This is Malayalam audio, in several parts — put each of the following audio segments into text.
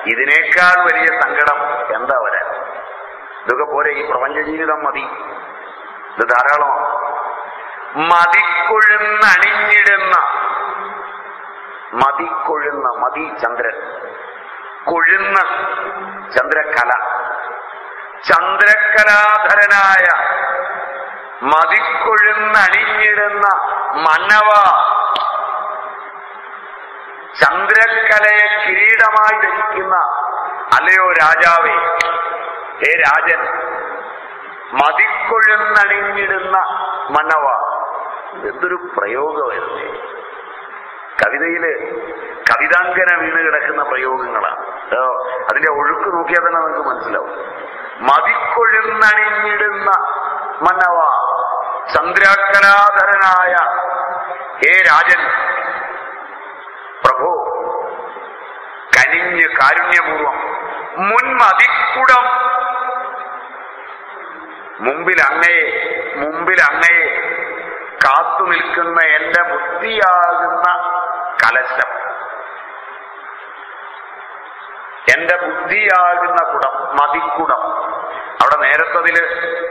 ഇതിനേക്കാൾ വലിയ സങ്കടം എന്താ വരാൻ ഇതൊക്കെ പോരെ ഈ പ്രപഞ്ച ജീവിതം മതി ഇത് ധാരാളമാണ് മതിക്കൊഴുന്നണിഞ്ഞിടുന്ന മതിക്കൊഴുന്ന മതി ചന്ദ്രൻ കൊഴുന്ന ചന്ദ്രകല ചന്ദ്രകലാധരനായ മതിക്കൊഴുന്നണിഞ്ഞിടുന്ന മന്നവ ചന്ദ്രക്കലയെ കിരീടമായി ധരിക്കുന്ന അല്ലയോ രാജാവേ ഹേ രാജൻ മതിക്കൊഴുന്നണിഞ്ഞിടുന്ന മന്നവ എന്തൊരു പ്രയോഗമായിരുന്നേ കവിതയില് കവിതാങ്കന വീണ് കിടക്കുന്ന പ്രയോഗങ്ങളാണ് ഏ, അതിന്റെ ഒഴുക്ക് നോക്കിയാൽ തന്നെ നമുക്ക് മനസ്സിലാവും മതിക്കൊഴുന്നണിഞ്ഞിടുന്ന മന്നവ ചന്ദ്രകലാധരനായ ഹേ രാജൻ പ്രഭു കനിഞ്ഞ് കാരുണ്യപൂർവം മുൻമതിക്കുടം മുമ്പിൽ അങ്ങയെ മുമ്പിൽ അങ്ങയെ കാത്തു നിൽക്കുന്ന എന്റെ ബുദ്ധിയാകുന്ന കലശം എന്റെ ബുദ്ധിയാകുന്ന കുടം മതിക്കുടം അവിടെ നേരത്തതില്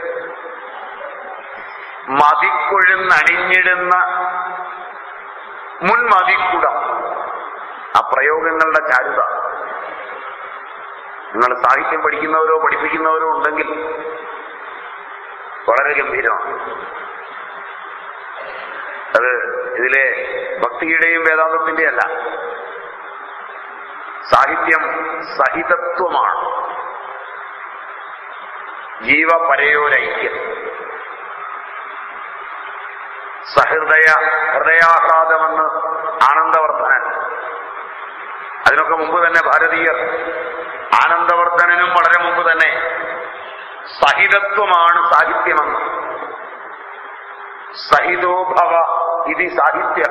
മതിക്കൊഴുന്നണിഞ്ഞിടുന്ന മുൻമതിക്കുടം ആ പ്രയോഗങ്ങളുടെ ചാരുത നിങ്ങൾ സാഹിത്യം പഠിക്കുന്നവരോ പഠിപ്പിക്കുന്നവരോ ഉണ്ടെങ്കിൽ വളരെ ഗംഭീരമാണ് അത് ഇതിലെ ഭക്തിയുടെയും വേദാന്തത്തിന്റെയും അല്ല സാഹിത്യം സഹിതത്വമാണ് ജീവപരയോരൈക്യം സഹൃദയ ഹൃദയാഹ്ലാദമെന്ന് ആനന്ദവർദ്ധനൻ അതിനൊക്കെ മുമ്പ് തന്നെ ഭാരതീയർ ആനന്ദവർദ്ധനനും വളരെ മുമ്പ് തന്നെ സഹിതത്വമാണ് സാഹിത്യമെന്ന് സഹിതോ ഭവ ഇതി സാഹിത്യ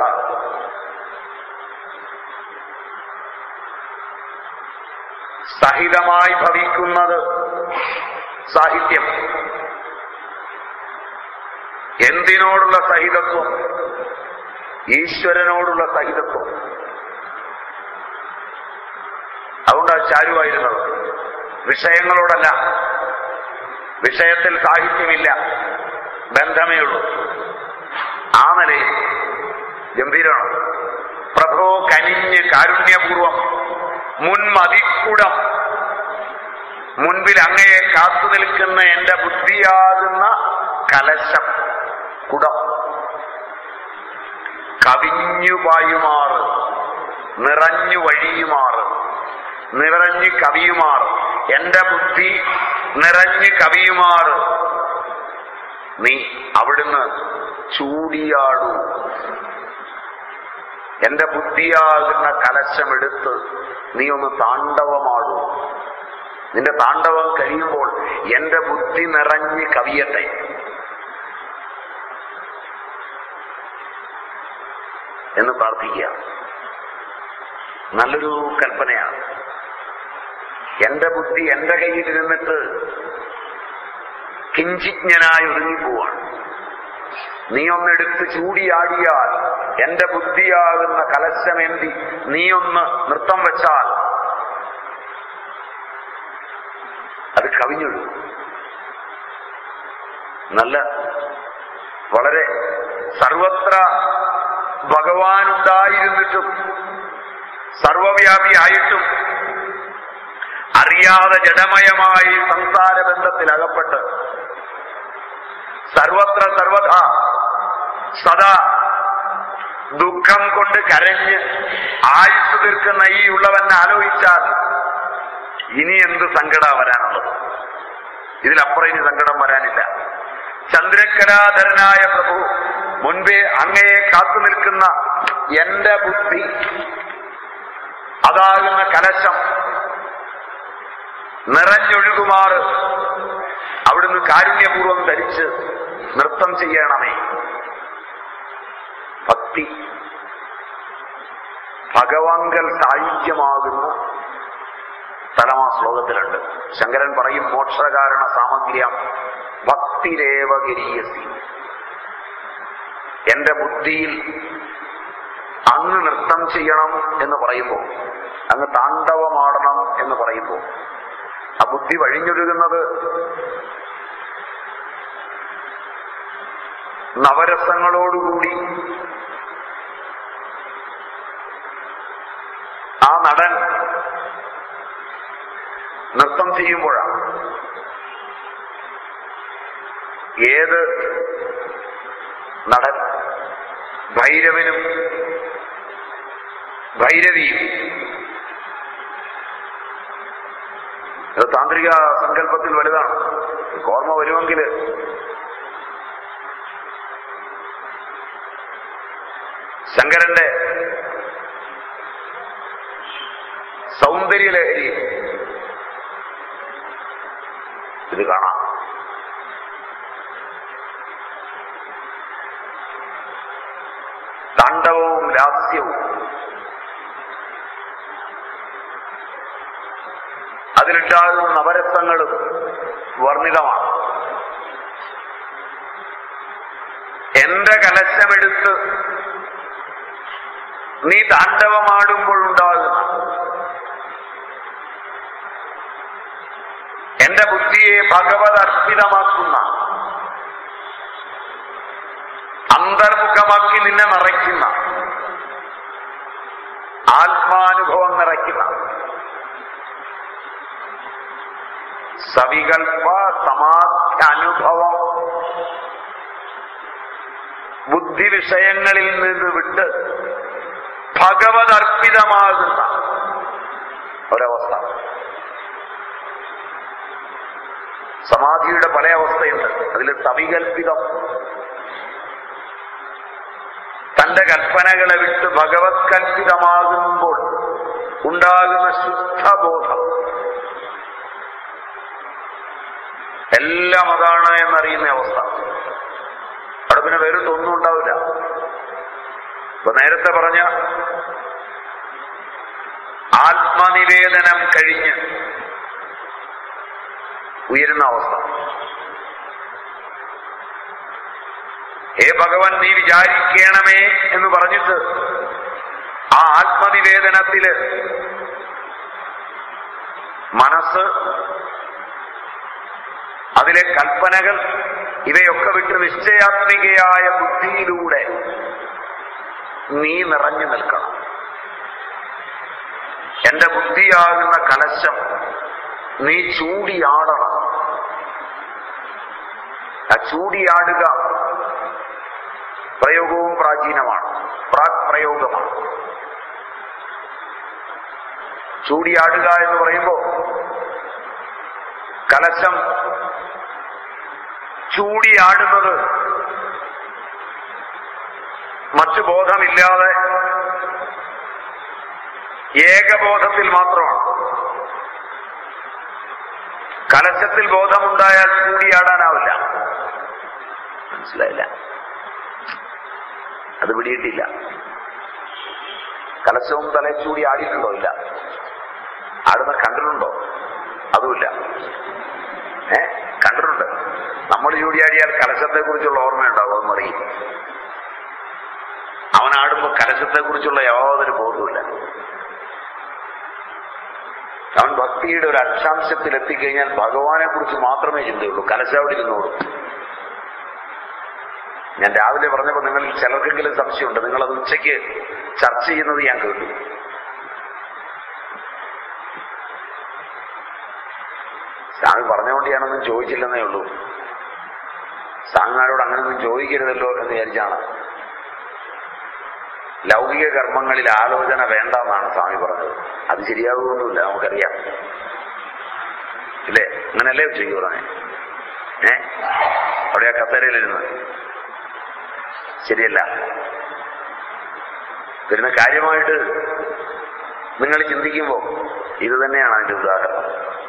സഹിതമായി ഭവിക്കുന്നത് സാഹിത്യം എന്തിനോടുള്ള സഹിതത്വം ഈശ്വരനോടുള്ള സഹിതത്വം അതുകൊണ്ടാണ് ചാരുവായിരുന്നത് വിഷയങ്ങളോടല്ല വിഷയത്തിൽ സാഹിത്യമില്ല ബന്ധമേ ഉള്ളൂ ആ നിലയിൽ ഗംഭീരമാണ് പ്രഭോ കനിഞ്ഞ് കാരുണ്യപൂർവം മുൻമതിക്കുടം മുൻപിൽ അങ്ങയെ കാത്തു നിൽക്കുന്ന എന്റെ ബുദ്ധിയാകുന്ന കലശം കുടം കവിഞ്ഞു പായുമാറ് നിറഞ്ഞു വഴിയുമാറ് നിറഞ്ഞു കവിയുമാറ് എന്റെ ബുദ്ധി നിറഞ്ഞു കവിയുമാറ് നീ അവിടുന്ന് ചൂടിയാടൂ എന്റെ ബുദ്ധിയാകുന്ന കലശമെടുത്ത് നീ ഒന്ന് താണ്ഡവമാടൂ നിന്റെ താണ്ഡവം കഴിയുമ്പോൾ എന്റെ ബുദ്ധി നിറഞ്ഞ് കവിയട്ടെ എന്ന് പ്രാർത്ഥിക്കുക നല്ലൊരു കൽപ്പനയാണ് എന്റെ ബുദ്ധി എന്റെ കയ്യിൽ ഇരുന്നിട്ട് കിഞ്ചിജ്ഞനായി ഒതുങ്ങിപ്പോവാണ് നീ ഒന്നെടുത്ത് ചൂടിയാടിയാൽ എന്റെ ബുദ്ധിയാകുന്ന കലശമേന്തി നീ ഒന്ന് നൃത്തം വെച്ചാൽ അത് കവിഞ്ഞൊഴു നല്ല വളരെ സർവത്ര ഭഗവാൻ ഉണ്ടായിരുന്നിട്ടും സർവവ്യാപിയായിട്ടും അറിയാതെ ജഡമയമായി സംസാര ബന്ധത്തിൽ അകപ്പെട്ട് സർവത്ര സർവഥ സദാ ദുഃഖം കൊണ്ട് കരഞ്ഞ് ആയുസ് തീർക്കുന്ന ഈ ഉള്ളവനെ ആലോചിച്ചാൽ ഇനി എന്ത് സങ്കട വരാനുള്ളത് ഇതിലപ്പുറം ഇനി സങ്കടം വരാനില്ല ചന്ദ്രക്കലാധരനായ പ്രഭു മുൻപേ അങ്ങയെ കാത്തു നിൽക്കുന്ന എന്റെ ബുദ്ധി അതാകുന്ന കലശം നിറഞ്ഞൊഴുകുമാറ് അവിടുന്ന് കാരുണ്യപൂർവ്വം ധരിച്ച് നൃത്തം ചെയ്യണമേ ഭക്തി ഭഗവാങ്കൽ സായുജ്യമാകുന്ന സ്ഥലം ആ ശ്ലോകത്തിലുണ്ട് ശങ്കരൻ പറയും മോക്ഷകാരണ സാമഗ്രിയം ഭക്തിരേവഗിരീയസി എന്റെ ബുദ്ധിയിൽ അങ്ങ് നൃത്തം ചെയ്യണം എന്ന് പറയുമ്പോൾ അങ്ങ് താണ്ഡവമാടണം എന്ന് ആ ബുദ്ധി വഴിഞ്ഞൊഴുകുന്നത് നവരസങ്ങളോടുകൂടി ആ നടൻ നൃത്തം ചെയ്യുമ്പോഴാണ് ഏത് നടൻ ഭൈരവനും ഭൈരവിയും ഇത് താന്ത്രിക സങ്കല്പത്തിൽ വലുതാണ് ഓർമ്മ വരുമെങ്കിൽ ശങ്കരന്റെ സൗന്ദര്യലഹരി ഇത് കാണാം താണ്ഡവവും ലാസ്യവും അതിലുണ്ടാകുന്ന നവരസങ്ങളും വർണ്ണിതമാണ് എന്റെ കലശമെടുത്ത് നീ താണ്ഡവമാടുമ്പോഴുണ്ടാകുന്ന എന്റെ ബുദ്ധിയെ ഭഗവത് അർപ്പിതമാക്കുന്ന അന്തർമുഖമാക്കി നിന്നെ നിറയ്ക്കുന്ന ആത്മാനുഭവം നിറയ്ക്കുന്ന സവികൽപ്പ സമാധി അനുഭവം ബുദ്ധി വിഷയങ്ങളിൽ നിന്ന് വിട്ട് ഭഗവത് അർപ്പിതമാകുന്ന ഒരവസ്ഥ സമാധിയുടെ പല അവസ്ഥയുണ്ട് അതിൽ സവികൽപ്പിതം തന്റെ കൽപ്പനകളെ വിട്ട് ഭഗവത് കൽപ്പിതമാകുമ്പോൾ ഉണ്ടാകുന്ന ശുദ്ധബോധം എല്ലാം അതാണ് എന്നറിയുന്ന അവസ്ഥ അവിടെ പിന്നെ വേറിട്ടൊന്നും ഉണ്ടാവില്ല ഇപ്പൊ നേരത്തെ പറഞ്ഞ ആത്മനിവേദനം കഴിഞ്ഞ് ഉയരുന്ന അവസ്ഥ ഹേ ഭഗവൻ നീ വിചാരിക്കണമേ എന്ന് പറഞ്ഞിട്ട് ആ ആത്മനിവേദനത്തില് മനസ്സ് അതിലെ കൽപ്പനകൾ ഇവയൊക്കെ വിട്ട് നിശ്ചയാത്മികയായ ബുദ്ധിയിലൂടെ നീ നിറഞ്ഞു നിൽക്കണം എന്റെ ബുദ്ധിയാകുന്ന കലശം നീ ചൂടിയാടണം ആ ചൂടിയാടുക പ്രയോഗവും പ്രാചീനമാണ് പ്രാക് പ്രയോഗമാണ് ചൂടിയാടുക എന്ന് പറയുമ്പോ കലശം ചൂടിയാടുന്നത് മറ്റു ബോധമില്ലാതെ ഏകബോധത്തിൽ മാത്രമാണ് കലശത്തിൽ ബോധമുണ്ടായാൽ ചൂടിയാടാനാവില്ല മനസ്സിലായില്ല അത് പിടിയിട്ടില്ല കലശവും തലച്ചൂടി ആടിയിട്ടുണ്ടോ ഇല്ല ആടുന്ന കണ്ടിട്ടുണ്ടോ അതുമില്ല ഏ കണ്ടിട്ടുണ്ട് നമ്മൾ ചൂടിയാടിയാൽ കലശത്തെ കുറിച്ചുള്ള ഓർമ്മയുണ്ടാവും അത് മറിയും അവൻ ആടുമ്പോ കലശത്തെ കുറിച്ചുള്ള യാതൊരു ബോധവുമില്ല അവൻ ഭക്തിയുടെ ഒരു അക്ഷാംശത്തിൽ എത്തിക്കഴിഞ്ഞാൽ ഭഗവാനെ കുറിച്ച് മാത്രമേ ചിന്തയുള്ളൂ കലശ അവിടെ ഇരുന്നോളൂ ഞാൻ രാവിലെ പറഞ്ഞപ്പോൾ നിങ്ങളിൽ ചിലർക്കെങ്കിലും സംശയമുണ്ട് നിങ്ങൾ അത് ഉച്ചയ്ക്ക് ചർച്ച ചെയ്യുന്നത് ഞാൻ കേട്ടു സ്വാമി പറഞ്ഞുകൊണ്ട് ഞാനൊന്നും ചോദിച്ചില്ലെന്നേ ഉള്ളൂ സ്വാമിമാരോട് അങ്ങനെയൊന്നും ചോദിക്കരുതല്ലോ എന്ന് വിചാരിച്ചാണ് ലൗകിക കർമ്മങ്ങളിൽ ആലോചന വേണ്ടെന്നാണ് സ്വാമി പറഞ്ഞത് അത് ശരിയാകുമൊന്നുമില്ല നമുക്കറിയാം ഇല്ലേ അങ്ങനല്ലേ ഉച്ചയ്ക്ക് പറഞ്ഞേ ഏ അവിടെ ആ കസേരയിലിരുന്ന് ശരിയല്ല വരുന്ന കാര്യമായിട്ട് നിങ്ങൾ ചിന്തിക്കുമ്പോ ഇത് തന്നെയാണ് അതിന്റെ ഉദാഹരണം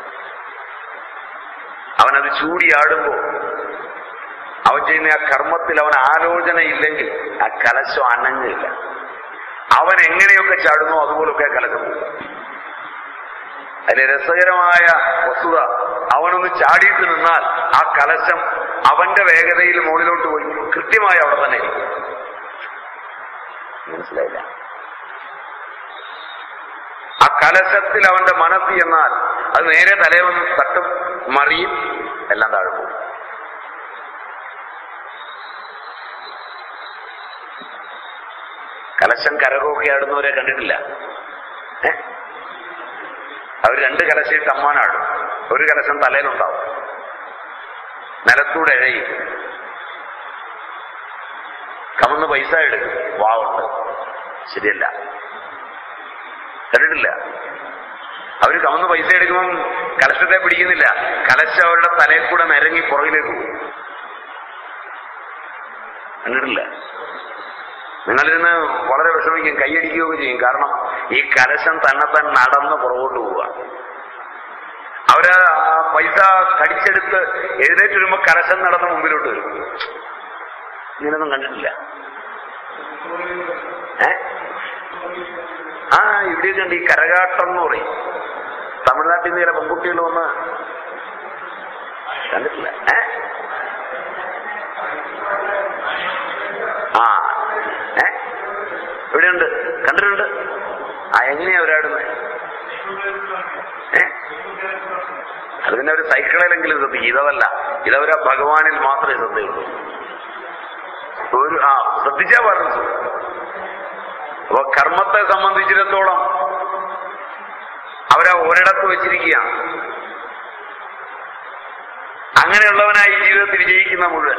അവനത് ചൂടിയാടുമ്പോ അവൻ ചെയ്യുന്ന ആ കർമ്മത്തിൽ അവൻ ആലോചന ഇല്ലെങ്കിൽ ആ കലശം അനങ്ങില്ല അവൻ എങ്ങനെയൊക്കെ ചാടുന്നു അതുപോലൊക്കെ കലശം പോകും അതിലെ രസകരമായ വസ്തുത അവനൊന്ന് ചാടിയിട്ട് നിന്നാൽ ആ കലശം അവന്റെ വേഗതയിൽ മുകളിലോട്ട് പോയി കൃത്യമായി അവിടെ തന്നെ ഇരിക്കും. മനസ്സിലായില്ല ആ കലശത്തിൽ അവന്റെ മനസ്സ് എന്നാൽ അത് നേരെ തലേ വന്ന് തട്ടും മറിയും എല്ലാം താഴെ പോകും കലശം കരകൊക്കെ ആടുന്നവരെ കണ്ടിട്ടില്ല ഏ അവർ രണ്ട് കലശയിട്ട് അമ്മാനാടും ഒരു കലശം തലയിലുണ്ടാവും നിലത്തൂടെ എഴയും കമന്ന് പൈസ എടുക്കും വാവുണ്ട് ശരിയല്ല കണ്ടിട്ടില്ല അവര് കമന്ന് പൈസ എടുക്കുമ്പം കലശത്തെ പിടിക്കുന്നില്ല കലശം അവരുടെ തലയിൽ കൂടെ നിരങ്ങി പുറകിലേക്ക് പോകും കണ്ടിട്ടില്ല നിങ്ങളിരുന്ന് വളരെ വിഷമിക്കും കൈയടിക്കുകയൊക്കെ ചെയ്യും കാരണം ഈ കലശം തന്നെ തന്നെ നടന്ന് പുറകോട്ട് പോവുക അവര് ആ പൈസ കടിച്ചെടുത്ത് എഴുന്നേറ്റ് വരുമ്പോ കലശം നടന്ന് മുമ്പിലോട്ട് വരും ഇങ്ങനൊന്നും കണ്ടിട്ടില്ല ഏ ആ ഇവിടെയൊക്കെ ഉണ്ട് ഈ കരകാട്ടം എന്ന് പറയും തമിഴ്നാട്ടിൽ നിന്ന് ചില പെൺകുട്ടികൾ വന്ന് കണ്ടിട്ടില്ല ഏ ആ ഏ ഇവിടെയുണ്ട് കണ്ടിട്ടുണ്ട് ആ എങ്ങനെയാ അവരാടുന്നത് ഏ അത് പിന്നെ ഒരു സൈക്കിളിലെങ്കിലും ശ്രദ്ധിക്കും ഇതല്ല ഇതവരാ ഭഗവാനിൽ മാത്രമേ ശ്രദ്ധയുള്ളൂ ഒരു ആ ശ്രദ്ധിച്ചാ പറഞ്ഞു അപ്പൊ കർമ്മത്തെ സംബന്ധിച്ചിടത്തോളം അവരെ ഒരിടത്ത് വെച്ചിരിക്കുകയാണ് അങ്ങനെയുള്ളവനായി ജീവിതത്തിൽ വിജയിക്കുന്ന മുഴുവൻ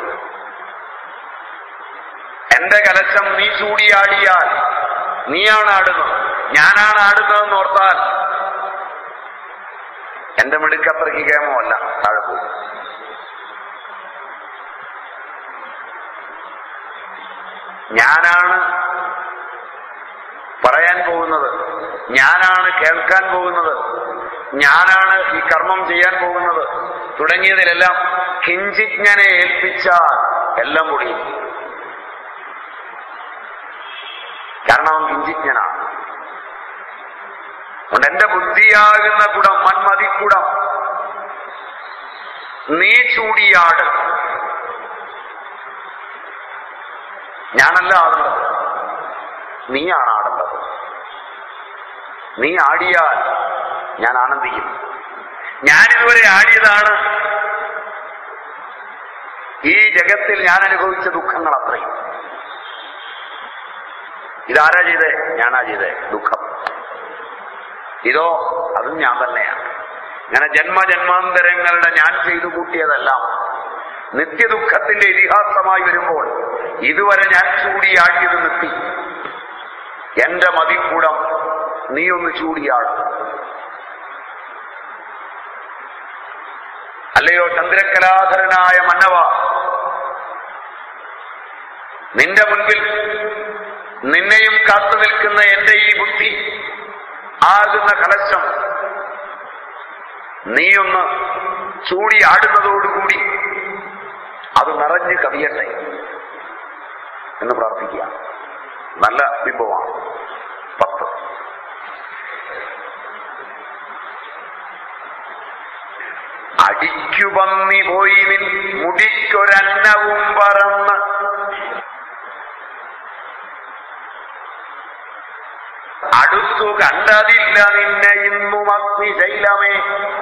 എന്റെ കലശം നീ ചൂടിയാടിയാൽ നീയാണ് ആടുന്നത് ഞാനാണ് ആടുന്നതെന്ന് ഓർത്താൽ എന്റെ മിടുക്കത്രയ്ക്ക് കേമമല്ല താഴെ പോകും ഞാനാണ് പറയാൻ പോകുന്നത് ഞാനാണ് കേൾക്കാൻ പോകുന്നത് ഞാനാണ് ഈ കർമ്മം ചെയ്യാൻ പോകുന്നത് തുടങ്ങിയതിലെല്ലാം കിഞ്ചിജ്ഞനെ ഏൽപ്പിച്ചാൽ എല്ലാം പൊടിയും കാരണം അവൻ കിഞ്ചിജ്ഞനാണ് അതുകൊണ്ട് എന്റെ ബുദ്ധിയാകുന്ന കുടം മന്മതിക്കുടം നീ ചൂടിയാട് ഞാനല്ല ആടേണ്ടത് നീയാണ് ആടേണ്ടത് നീ ആടിയാൽ ഞാൻ ആനന്ദിക്കും ഞാനിതുവരെ ആടിയതാണ് ഈ ജഗത്തിൽ ഞാൻ അനുഭവിച്ച ദുഃഖങ്ങൾ അത്രയും ഇതാരാ ചെയ്തേ ഞാനാ ചെയ്തേ ദുഃഖം ഇതോ അതും ഞാൻ തന്നെയാണ് ഇങ്ങനെ ജന്മജന്മാന്തരങ്ങളുടെ ഞാൻ ചെയ്തു കൂട്ടിയതെല്ലാം നിത്യദുഃഖത്തിന്റെ ഇതിഹാസമായി വരുമ്പോൾ ഇതുവരെ ഞാൻ ചൂടിയാടിയത് നിർത്തി എന്റെ മതിക്കൂടം നീ ഒന്ന് ചൂടിയാടും അല്ലയോ ചന്ദ്രകലാധരനായ മന്നവ നിന്റെ മുൻപിൽ നിന്നെയും കാത്തു നിൽക്കുന്ന എന്റെ ഈ ബുദ്ധി ആകുന്ന കലശം നീയൊന്ന് ചൂടി ആടുന്നതോടുകൂടി അത് നിറഞ്ഞു കവിയട്ടെ എന്ന് പ്രാർത്ഥിക്കുക നല്ല വിഭവമാണ് പത്ത് അടിക്കു പന്നി പോയി നിൻ മുടിക്കൊരന്നവും പറന്ന് അടുത്തു കണ്ടതില്ല നിന്നെ ഇന്നും അഗ്നിശൈലമേ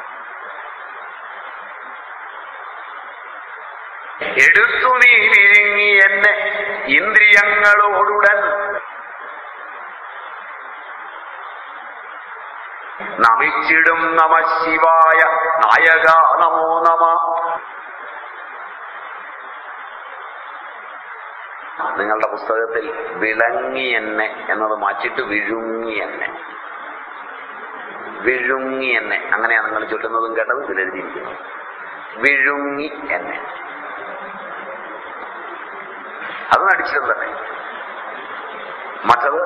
എടുത്തു നീ വിഴുങ്ങി എന്നെ ഇന്ദ്രിയങ്ങളോടുടൻ നമിച്ചിടും നമ ശിവായ നായക നമോ നമ നിങ്ങളുടെ പുസ്തകത്തിൽ വിളങ്ങി എന്നെ എന്നത് മാറ്റിയിട്ട് വിഴുങ്ങി എന്നെ വിഴുങ്ങി എന്നെ അങ്ങനെയാണ് നിങ്ങൾ ചൊല്ലുന്നതും കേട്ടത് ഇതിലെഴുതിയിരിക്കുന്നത് വിഴുങ്ങി എന്നെ അത് നടിച്ചതും തന്നെ മറ്റത്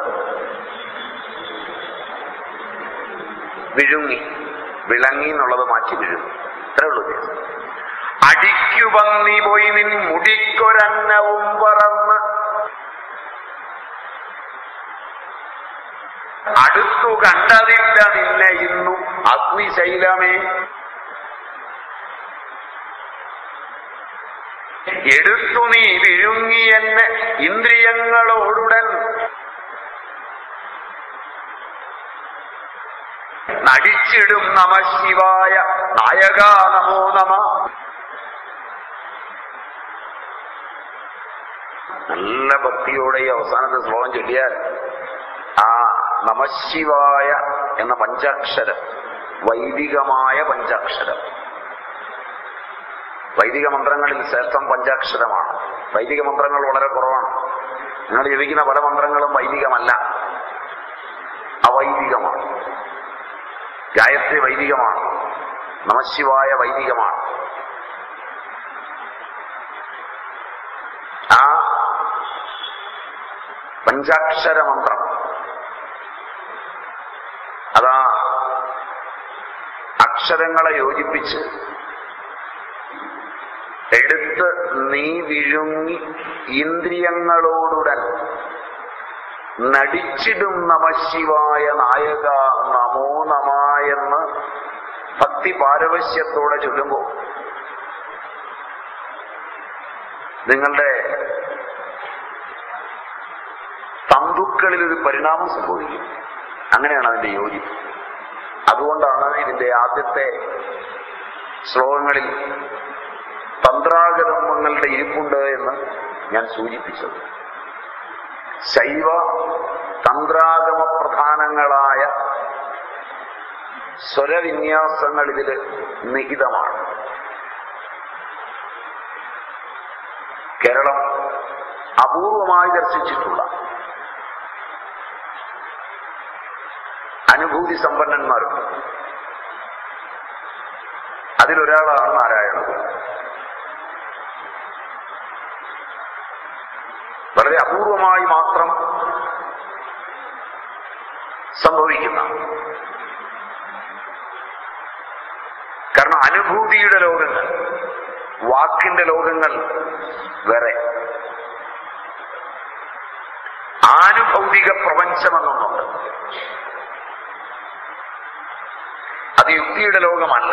വിഴുങ്ങി വിളങ്ങി എന്നുള്ളത് മാറ്റി വിഴുങ്ങി ഇത്രേ ഉള്ളൂ വ്യത്യാസം അടിക്കു പന്നി പോയി നിൻ മുടിക്കൊരന്നവും പറന്ന് അടുത്തു കണ്ടതില്ല നിന്നെ ഇന്നും അഗ്നിശൈലമേ എടുത്തു നീ വിഴുങ്ങി എന്നെ ഇന്ദ്രിയങ്ങളോടുടൻ നടിച്ചിടും നമ ശിവായ നായക നമോ നമ നല്ല ഭക്തിയോടെ ഈ അവസാനത്തെ ശ്ലോകം ചൊല്ലിയാൽ ആ നമശിവായ എന്ന പഞ്ചാക്ഷരം വൈദികമായ പഞ്ചാക്ഷരം വൈദിക മന്ത്രങ്ങളിൽ ശ്രേഷ്ഠം പഞ്ചാക്ഷരമാണ് വൈദിക മന്ത്രങ്ങൾ വളരെ കുറവാണ് നിങ്ങൾ ജപിക്കുന്ന പല മന്ത്രങ്ങളും വൈദികമല്ല അവൈദികമാണ് ഗായത്രി വൈദികമാണ് നമശിവായ വൈദികമാണ് ആ പഞ്ചാക്ഷര മന്ത്രം അതാ അക്ഷരങ്ങളെ യോജിപ്പിച്ച് എടുത്ത് നീ വിഴുങ്ങി ഇന്ദ്രിയങ്ങളോടുടൻ നടിച്ചിടും നമശിവായ നായക നമോ നമ എന്ന് ഭക്തി പാരവശ്യത്തോടെ ചൊല്ലുമ്പോൾ നിങ്ങളുടെ തന്തുക്കളിൽ ഒരു പരിണാമം സംഭവിക്കും അങ്ങനെയാണ് അതിന്റെ യോജിപ്പ് അതുകൊണ്ടാണ് ഇതിന്റെ ആദ്യത്തെ ശ്ലോകങ്ങളിൽ തന്ത്രാഗതങ്ങളുടെ ഇരിപ്പുണ്ട് എന്ന് ഞാൻ സൂചിപ്പിച്ചത് ശൈവ തന്ത്രാഗമ പ്രധാനങ്ങളായ സ്വരവിന്യാസങ്ങൾ ഇതിൽ നിഹിതമാണ് കേരളം അപൂർവമായി ദർശിച്ചിട്ടുള്ള അനുഭൂതി സമ്പന്നന്മാരുണ്ട് അതിലൊരാളാണ് നാരായണൻ വളരെ അപൂർവമായി മാത്രം സംഭവിക്കുന്ന കാരണം അനുഭൂതിയുടെ ലോകങ്ങൾ വാക്കിന്റെ ലോകങ്ങൾ വേറെ ആനുഭൗതിക പ്രപഞ്ചമെന്നൊന്നുണ്ട് അത് യുക്തിയുടെ ലോകമല്ല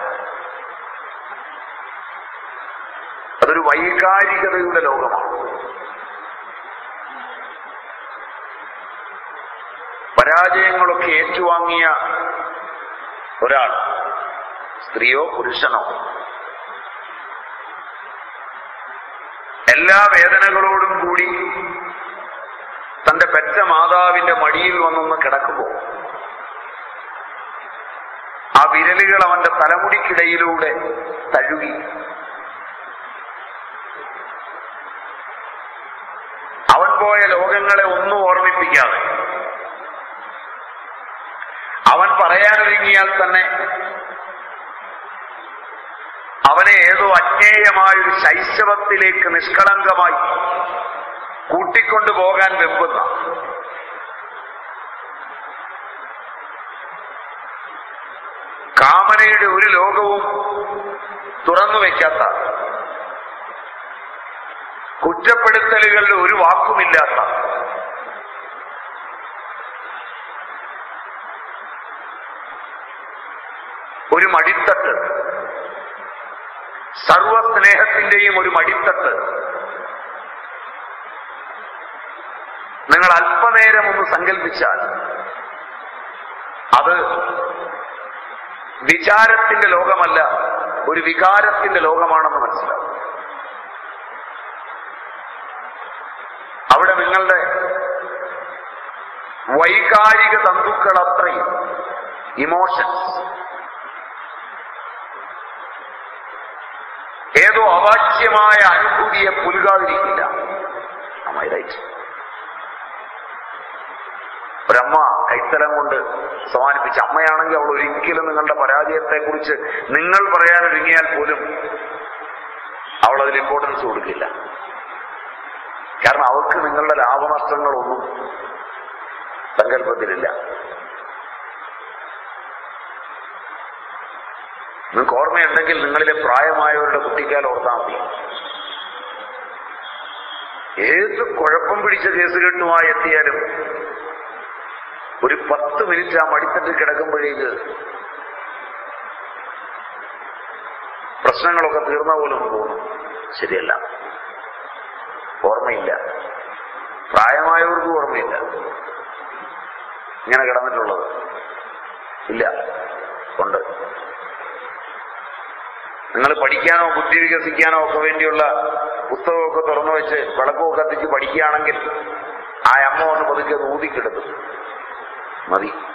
അതൊരു വൈകാരികതയുടെ ലോകമാണ് പരാജയങ്ങളൊക്കെ ഏറ്റുവാങ്ങിയ ഒരാൾ സ്ത്രീയോ പുരുഷനോ എല്ലാ വേദനകളോടും കൂടി തന്റെ പെറ്റ മാതാവിന്റെ മടിയിൽ വന്നൊന്ന് കിടക്കുമ്പോൾ ആ വിരലുകൾ അവന്റെ തലമുടിക്കിടയിലൂടെ തഴുകി അവൻ പോയ ലോകങ്ങളെ ഒന്നും ഓർമ്മിപ്പിക്കാതെ അവൻ പറയാനൊരുങ്ങിയാൽ തന്നെ അവനെ ഏതോ അജ്ഞേയമായ ഒരു ശൈശവത്തിലേക്ക് നിഷ്കളങ്കമായി കൂട്ടിക്കൊണ്ടുപോകാൻ വെമ്പുന്ന കാമനയുടെ ഒരു ലോകവും തുറന്നു വയ്ക്കാത്ത കുറ്റപ്പെടുത്തലുകളുടെ ഒരു വാക്കുമില്ലാത്ത ഒരു മടിത്തട്ട് സർവസ്നേഹത്തിന്റെയും ഒരു മടിത്തട്ട് നിങ്ങൾ അല്പനേരം ഒന്ന് സങ്കല്പിച്ചാൽ അത് വിചാരത്തിന്റെ ലോകമല്ല ഒരു വികാരത്തിന്റെ ലോകമാണെന്ന് മനസ്സിലാവും അവിടെ നിങ്ങളുടെ വൈകാരിക തന്തുക്കൾ അത്രയും ഇമോഷൻസ് ഏതോ അവാച്യമായ അനുഭൂതിയെ പുലുകാതിരിക്കില്ല റൈറ്റ് ഒരമ്മ കൈത്തലം കൊണ്ട് സമാനിപ്പിച്ച അമ്മയാണെങ്കിൽ അവൾ ഒരിക്കലും നിങ്ങളുടെ പരാജയത്തെക്കുറിച്ച് നിങ്ങൾ പറയാൻ ഒരുങ്ങിയാൽ പോലും അവൾ അതിൽ ഇമ്പോർട്ടൻസ് കൊടുക്കില്ല കാരണം അവർക്ക് നിങ്ങളുടെ ലാഭനഷ്ടങ്ങളൊന്നും സങ്കല്പത്തിലില്ല നിങ്ങൾക്ക് ഓർമ്മയുണ്ടെങ്കിൽ നിങ്ങളിലെ പ്രായമായവരുടെ കുട്ടിക്കാലം ഓർത്താൽ മതി ഏത് കുഴപ്പം പിടിച്ച കേസ് കെട്ടുമായി എത്തിയാലും ഒരു പത്ത് മിനിറ്റ് ആ മടിത്തട്ടിൽ കിടക്കുമ്പോഴേക്ക് പ്രശ്നങ്ങളൊക്കെ തീർന്ന പോലും തോന്നും ശരിയല്ല ഓർമ്മയില്ല പ്രായമായവർക്കും ഓർമ്മയില്ല ഇങ്ങനെ കിടന്നിട്ടുള്ളത് ഇല്ല നിങ്ങൾ പഠിക്കാനോ ബുദ്ധി വികസിക്കാനോ ഒക്കെ വേണ്ടിയുള്ള പുസ്തകമൊക്കെ തുറന്നു വെച്ച് വിളക്കൊക്കെ കത്തിച്ച് പഠിക്കുകയാണെങ്കിൽ ആ അമ്മ ഒന്ന് പതുക്കെ അത് ഊതിക്കെടുത്തു മതി